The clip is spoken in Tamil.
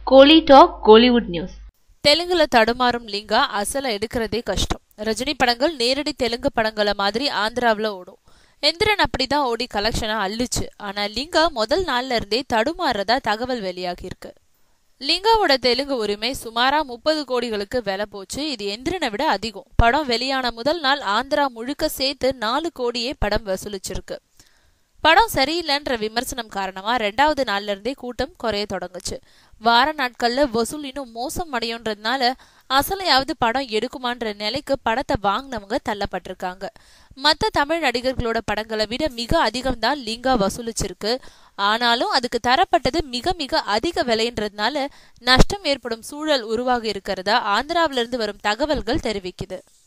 கோலி டாக் கோலிவுட் நியூஸ் தெலுங்குல தடுமாறும் லிங்கா அசல எடுக்கிறதே கஷ்டம் ரஜினி படங்கள் நேரடி தெலுங்கு படங்கள மாதிரி ஆந்திராவுல ஓடும் எந்திரன் அப்படிதான் ஓடி கலெக்ஷனா அள்ளுச்சு ஆனா லிங்கா முதல் நாள்ல இருந்தே தடுமாறுறதா தகவல் வெளியாகி இருக்கு லிங்காவோட தெலுங்கு உரிமை சுமாரா முப்பது கோடிகளுக்கு விலை போச்சு இது எந்திரனை விட அதிகம் படம் வெளியான முதல் நாள் ஆந்திரா முழுக்க சேர்த்து நாலு கோடியே படம் வசூலிச்சிருக்கு படம் சரியில்லைன்ற விமர்சனம் காரணமா ரெண்டாவது நாள்ல இருந்தே கூட்டம் குறைய தொடங்குச்சு வார நாட்கள்ல வசூல் இன்னும் மோசம் அடையுன்றதுனால அசலையாவது படம் எடுக்குமான்ற நிலைக்கு படத்தை வாங்கினவங்க தள்ளப்பட்டிருக்காங்க மத்த தமிழ் நடிகர்களோட படங்களை விட மிக அதிகம்தான் லிங்கா வசூலிச்சிருக்கு ஆனாலும் அதுக்கு தரப்பட்டது மிக மிக அதிக விலைன்றதுனால நஷ்டம் ஏற்படும் சூழல் உருவாகி இருக்கிறதா ஆந்திராவிலிருந்து வரும் தகவல்கள் தெரிவிக்குது